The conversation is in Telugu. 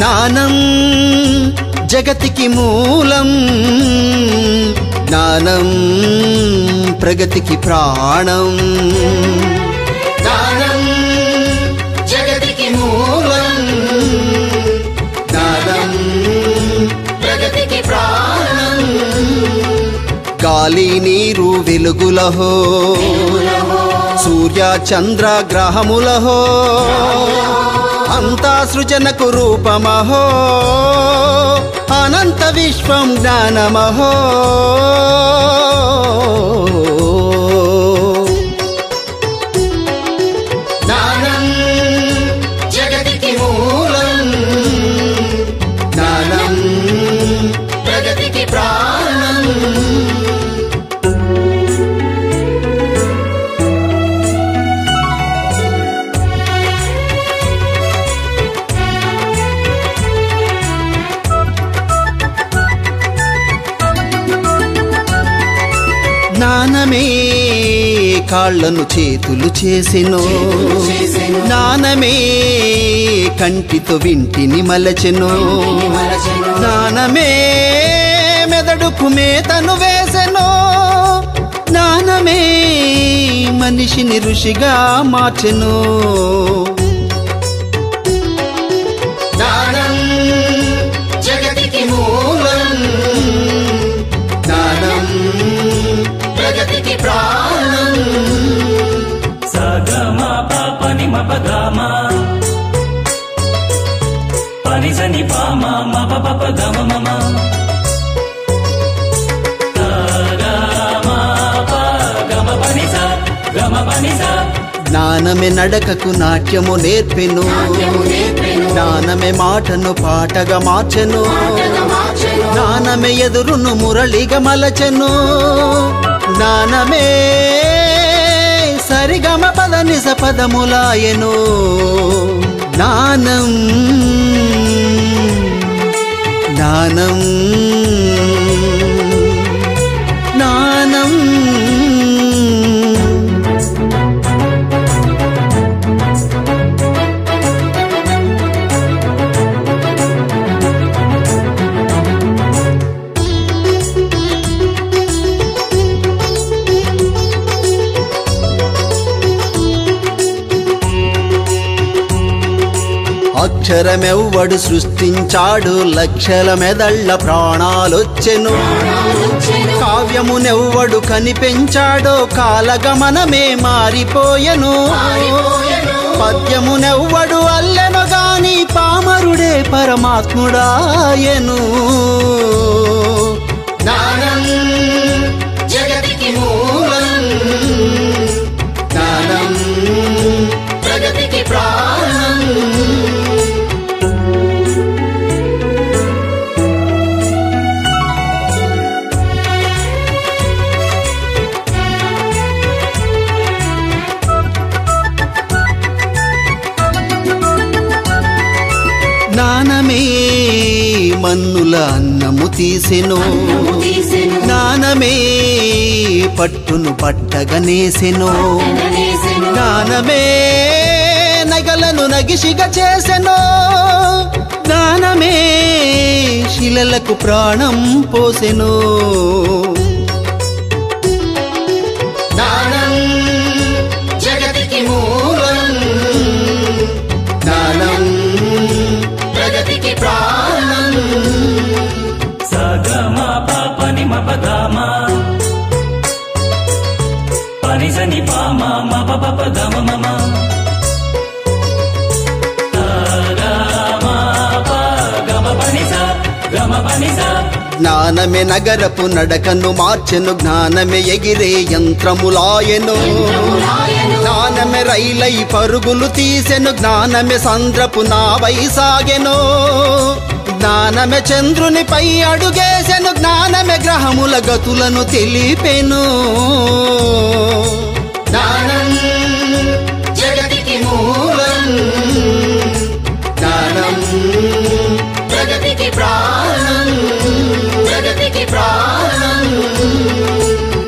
జ్ఞానం జగతికి మూలం జ్ఞానం ప్రగతికి ప్రాణం జ్ఞానం జగతికి మూలం జ్ఞానం ప్రగతికి ప్రాణం గాలి నీరు వెలుగులహో సూర్య చంద్ర గ్రహములహో అంతా సృజనకు రూపమహో అనంత విశ్వం జ్ఞానమహో జ్ఞానం జగతికి మూలం జ్ఞానం ప్రగతికి ప్రాణం జ్ఞానమే కాళ్ళను చేతులు చేసెను జ్ఞానమే కంటితో వింటిని మలచెను జ్ఞానమే మెదడుకు మేతను వేసెను జ్ఞానమే మనిషిని ఋషిగా మార్చెను జ్ఞానం జగతికి మూలం జ్ఞానం ప్రగతికి ప్రాణం సగమ పని మప గమ పని సని పామ మప పప గమ మమ సగమ ప గమ పని స గమ పని స జ్ఞానమే నడకకు నాట్యము నేర్పెను జ్ఞానమే మాటను పాటగా మార్చెను జ్ఞానమే ఎదురును మురళిగా మలచెను జ్ఞానమే సరిగమ పద నిజ పదములాయను జ్ఞానం జ్ఞానం జ్ఞానం అక్షరమెవ్వడు సృష్టించాడు లక్షల మెదళ్ళ ప్రాణాలొచ్చెను కావ్యమునెవ్వడు కనిపెంచాడో కాలగమనమే మారిపోయెను పద్యమునెవ్వడు అల్లెను గాని పామరుడే పరమాత్ముడాయను జ్ఞానం జగతికి మూలం జ్ఞానం ప్రగతికి ప్రాణం జ్ఞానమే మన్నుల అన్నము తీసెను జ్ఞానమే పట్టును పట్టగనేసెను జ్ఞానమే నగలను నగిసిగా చేసెను జ్ఞానమే శిలలకు ప్రాణం పోసెను జ్ఞానం జగతికి మూలం జ్ఞానం ప్రగతికి ప్రాణం సగమ పని మప గమ పని సని పామ మప పప గమ మమ సగమ ప గమ పని స గమ పని స జ్ఞానమే నగరపు నడకను మార్చెను జ్ఞానమే ఎగిరే యంత్రములాయెను జ్ఞానమే రైలై పరుగులు తీసెను జ్ఞానమే సంద్రపు నావై సాగెను జ్ఞానమే చంద్రునిపై అడుగేసెను జ్ఞానమే గ్రహముల గతులను తెలిపెను జ్ఞానం జగతికి మూలం జ్ఞానం ప్రగతికి ప్రాణం